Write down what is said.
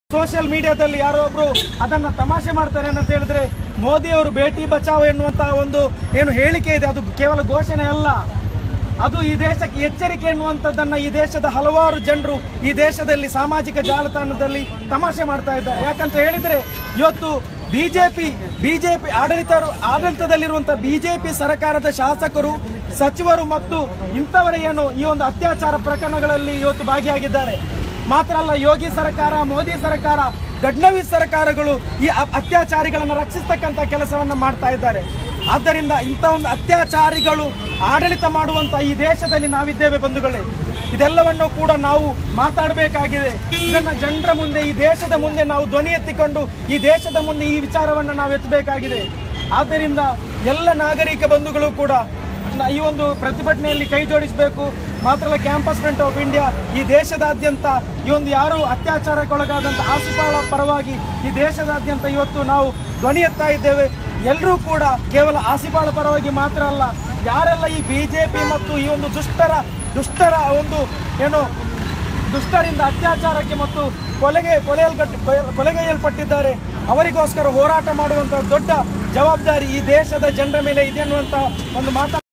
social ಮೀಡಿಯಾದಲ್ಲಿ ಯಾರೋ ಒಬ್ರು ಅದನ್ನ ತಮಾಷೆ ಮಾಡ್ತಾರೆ ಅಂತ ಹೇಳಿದ್ರೆ ಮೋದಿ ಅವರು ಬೇಟಿ ಬಚಾವ್ ಎನ್ನುವಂತಹ ಒಂದು ಏನು ಹೇಳಿಕೆ ಇದೆ ಅದು ಕೇವಲ ಘೋಷಣೆ ಅಲ್ಲ ಅದು ಈ ದೇಶಕ್ಕೆ ಎಚ್ಚರಿಕೆ ಎನ್ನುವಂಥದ್ದನ್ನ ಈ ದೇಶದ ಹಲವಾರು ಜನರು ಈ ದೇಶದಲ್ಲಿ ಸಾಮಾಜಿಕ ಜಾಲತಾಣದಲ್ಲಿ ತಮಾಷೆ ಮಾಡ್ತಾ ಇದ್ದಾರೆ ಯಾಕಂತ ಹೇಳಿದ್ರೆ ಇವತ್ತು ಬಿಜೆಪಿ ಬಿಜೆಪಿ ಆಡಳಿತ ಆಡಳಿತದಲ್ಲಿರುವಂತಹ ಬಿಜೆಪಿ ಸರ್ಕಾರದ ಶಾಸಕರು ಸಚಿವರು ಮತ್ತು ಇಂಥವರ ಏನು ಈ ಒಂದು ಅತ್ಯಾಚಾರ ಪ್ರಕರಣಗಳಲ್ಲಿ ಇವತ್ತು ಭಾಗಿಯಾಗಿದ್ದಾರೆ ಮಾತ್ರ ಅಲ್ಲ ಯೋಗಿ ಸರ್ಕಾರ ಮೋದಿ ಸರ್ಕಾರ ಗಡ್ನವೀಸ್ ಸರ್ಕಾರಗಳು ಈ ಅ- ಅತ್ಯಾಚಾರಿಗಳನ್ನು ರಕ್ಷಿಸ್ತಕ್ಕಂಥ ಕೆಲಸವನ್ನ ಮಾಡ್ತಾ ಇದ್ದಾರೆ ಆದ್ದರಿಂದ ಇಂಥ ಒಂದು ಅತ್ಯಾಚಾರಿಗಳು ಆಡಳಿತ ಮಾಡುವಂತ ಈ ದೇಶದಲ್ಲಿ ನಾವಿದ್ದೇವೆ ಬಂಧುಗಳೇ ಇದೆಲ್ಲವನ್ನು ಕೂಡ ನಾವು ಮಾತಾಡಬೇಕಾಗಿದೆ ಇದನ್ನ ಜನರ ಮುಂದೆ ಈ ದೇಶದ ಮುಂದೆ ನಾವು ಧ್ವನಿ ಎತ್ತಿಕೊಂಡು ಈ ದೇಶದ ಮುಂದೆ ಈ ವಿಚಾರವನ್ನು ನಾವು ಎತ್ತಬೇಕಾಗಿದೆ ಆದ್ದರಿಂದ ಎಲ್ಲ ನಾಗರಿಕ ಬಂಧುಗಳು ಕೂಡ ನ- ಈ ಒಂದು ಪ್ರತಿಭಟನೆಯಲ್ಲಿ ಕೈ ಜೋಡಿಸಬೇಕು ಮಾತ್ರ ಅಲ್ಲ ಕ್ಯಾಂಪಸ್ ಫ್ರಂಟ್ ಆಫ್ ಇಂಡಿಯಾ ಈ ದೇಶದಾದ್ಯಂತ ಈ ಒಂದು ಯಾರು ಅತ್ಯಾಚಾರಕ್ಕೊಳಗಾದಂಥ ಆಸಿಫಾಳ ಪರವಾಗಿ ಈ ದೇಶದಾದ್ಯಂತ ಇವತ್ತು ನಾವು ಧ್ವನಿ ಎತ್ತಾ ಇದ್ದೇವೆ ಎಲ್ಲರೂ ಕೂಡ ಕೇವಲ ಆಸಿಫಾಳ ಪರವಾಗಿ ಮಾತ್ರ ಅಲ್ಲ ಯಾರೆಲ್ಲ ಈ ಬಿಜೆಪಿ ಮತ್ತು ಈ ಒಂದು ದುಷ್ಟರ ದುಷ್ಟರ ಒಂದು ಏನು ದುಷ್ಟರಿಂದ ಅತ್ಯಾಚಾರಕ್ಕೆ ಮತ್ತು ಕೊಲೆಗೆ ಕೊಲೆಯಲ್ಗಟ್ಟ ಕೊಲೆಗೈಯಲ್ಪಟ್ಟಿದ್ದಾರೆ ಅವರಿಗೋಸ್ಕರ ಹೋರಾಟ ಮಾಡುವಂತಹ ದೊಡ್ಡ ಜವಾಬ್ದಾರಿ ಈ ದೇಶದ ಜನರ ಮೇಲೆ ಇದೆ ಅನ್ನುವಂತಹ ಒಂದು ಮಾತಾ